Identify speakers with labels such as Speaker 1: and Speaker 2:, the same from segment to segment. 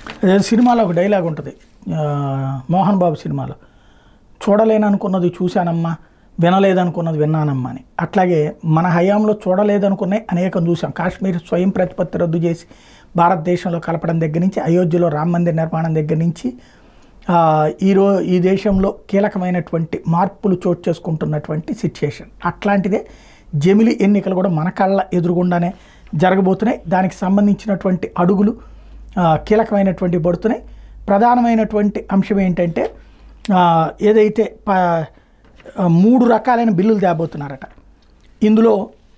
Speaker 1: అదే సినిమాలో ఒక డైలాగ్ ఉంటుంది ఆ, మోహన్ బాబు సినిమాలో చూడలేననుకున్నది చూశానమ్మా వినలేదనుకున్నది విన్నానమ్మా అని అట్లాగే మన హయాంలో చూడలేదనుకున్నాయి అనేకం చూసాం కాశ్మీర్ స్వయం ప్రతిపత్తి రద్దు చేసి భారతదేశంలో కలపడం దగ్గర నుంచి అయోధ్యలో రామ మందిర్ నిర్మాణం దగ్గర నుంచి ఆ, ఈరో ఈ దేశంలో కీలకమైనటువంటి మార్పులు చోటు చేసుకుంటున్నటువంటి సిచ్యుయేషన్ అట్లాంటిదే జమిలి ఎన్నికలు కూడా మన కళ్ళ ఎదురుగుండానే జరగబోతున్నాయి దానికి సంబంధించినటువంటి అడుగులు ఆ, కీలకమైనటువంటి పడుతున్నాయి ప్రధానమైనటువంటి అంశం ఏంటంటే ఆ, ఏదైతే ప ఆ, మూడు రకాలైన బిల్లులు తేబోతున్నారట ఇందులో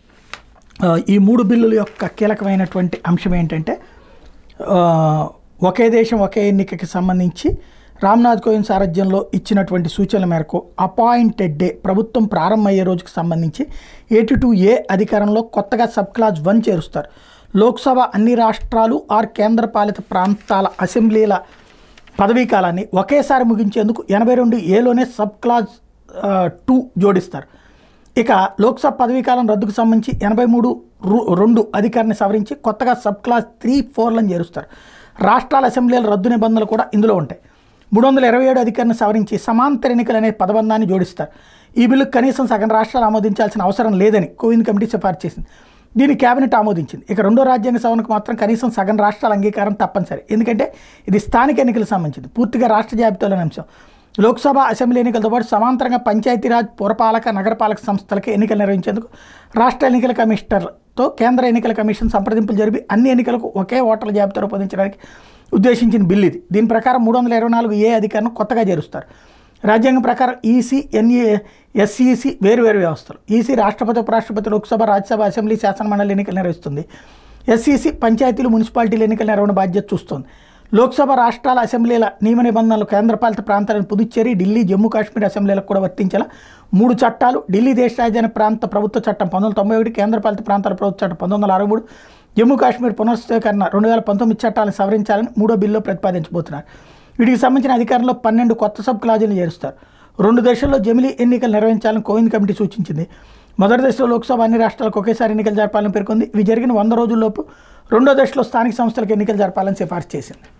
Speaker 1: ఆ, ఈ మూడు బిల్లుల యొక్క కీలకమైనటువంటి అంశం ఏంటంటే ఆ, ఒకే దేశం ఒకే ఎన్నికకి సంబంధించి రామ్నాథ్ కోవింద్ సారథ్యంలో ఇచ్చినటువంటి సూచనల మేరకు అపాయింటెడ్ డే ప్రభుత్వం ప్రారంభమయ్యే రోజుకి సంబంధించి ఎయిటీ టూ ఏ అధికారంలో కొత్తగా సబ్ క్లాజ్ వన్ చేరుస్తారు లోక్సభ అన్ని రాష్ట్రాలు ఆర్ కేంద్రపాలిత ప్రాంతాల అసెంబ్లీల పదవీ కాలాన్ని ఒకేసారి ముగించేందుకు ఎనభై రెండు ఏలోనే సబ్ క్లాజ్ ఆ, టూ జోడిస్తారు ఇక లోక్సభ పదవీకాలం రద్దుకు సంబంధించి ఎనభై మూడు రు- రెండు అధికారాన్ని సవరించి కొత్తగా సబ్ క్లాస్ త్రీ ఫోర్లను చేరుస్తారు రాష్ట్రాల అసెంబ్లీల రద్దు నిబంధనలు కూడా ఇందులో ఉంటాయి మూడు వందల ఇరవై ఏడు అధికారాన్ని సవరించి సమాంతర ఎన్నికలు అనే పదబంధాన్ని జోడిస్తారు ఈ బిల్లు కనీసం సగం రాష్ట్రాలు ఆమోదించాల్సిన అవసరం లేదని కోవింద్ కమిటీ సిఫార్సు చేసింది దీన్ని కేబినెట్ ఆమోదించింది ఇక రెండో రాజ్యాంగ సవరణకు మాత్రం కనీసం సగం రాష్ట్రాల అంగీకారం తప్పనిసరి ఎందుకంటే ఇది స్థానిక ఎన్నికలకు సంబంధించింది పూర్తిగా రాష్ట్ర జాబితాలోని అంశం లోక్సభ అసెంబ్లీ ఎన్నికలతో పాటు సమాంతరంగా పంచాయతీరాజ్ పురపాలక నగరపాలక సంస్థలకి ఎన్నికలు నిర్వహించేందుకు రాష్ట్ర ఎన్నికల కమిషనర్తో కేంద్ర ఎన్నికల కమిషన్ సంప్రదింపులు జరిపి అన్ని ఎన్నికలకు ఒకే ఓటర్ల జాబితా రూపొందించడానికి ఉద్దేశించిన బిల్లు ఇది దీని ప్రకారం మూడు వందల ఇరవై నాలుగు ఏ అధికారం కొత్తగా చేరుస్తారు రాజ్యాంగం ప్రకారం ఈసీ ఎన్ఏ ఎస్ఈసి వేరు వేరు వ్యవస్థలు ఈసీ రాష్ట్రపతి ఉపరాష్ట్రపతి లోక్సభ రాజ్యసభ అసెంబ్లీ శాసనమండలి ఎన్నికలు నిర్వహిస్తుంది ఎస్ఈసి పంచాయతీలు మున్సిపాలిటీల ఎన్నికల నిర్వహణ బాధ్యత చూస్తోంది లోక్సభ రాష్ట్రాల అసెంబ్లీల నియమ నిబంధనలు కేంద్రపాలిత ప్రాంతాలను పుదుచ్చేరి ఢిల్లీ జమ్మూ కాశ్మీర్ అసెంబ్లీలకు కూడా వర్తించేలా మూడు చట్టాలు ఢిల్లీ దేశ రాజధాని ప్రాంత ప్రభుత్వ చట్టం పంతొమ్మిది వందల తొంభై ఒకటి కేంద్రపాలిత ప్రాంతాల ప్రభుత్వ చట్టం పంతొమ్మిది వందల అరవై మూడు జమ్మూ కాశ్మీర్ పునఃస్థీకరణ రెండు వేల పంతొమ్మిది చట్టాలను సవరించాలని మూడో బిల్లులో ప్రతిపాదించబోతున్నారు వీటికి సంబంధించిన అధికారంలో పన్నెండు కొత్త సబ్ క్లాజులు చేరుస్తారు రెండు దశల్లో జమిలీ ఎన్నికలు నిర్వహించాలని కోవింద్ కమిటీ సూచించింది మొదటి దశలో లోక్సభ అన్ని రాష్ట్రాలకు ఒకేసారి ఎన్నికలు జరపాలని పేర్కొంది ఇవి జరిగిన వంద రోజుల్లోపు రెండో దశలో స్థానిక సంస్థలకు ఎన్నికలు జరపాలని సిఫార్సు చేసింది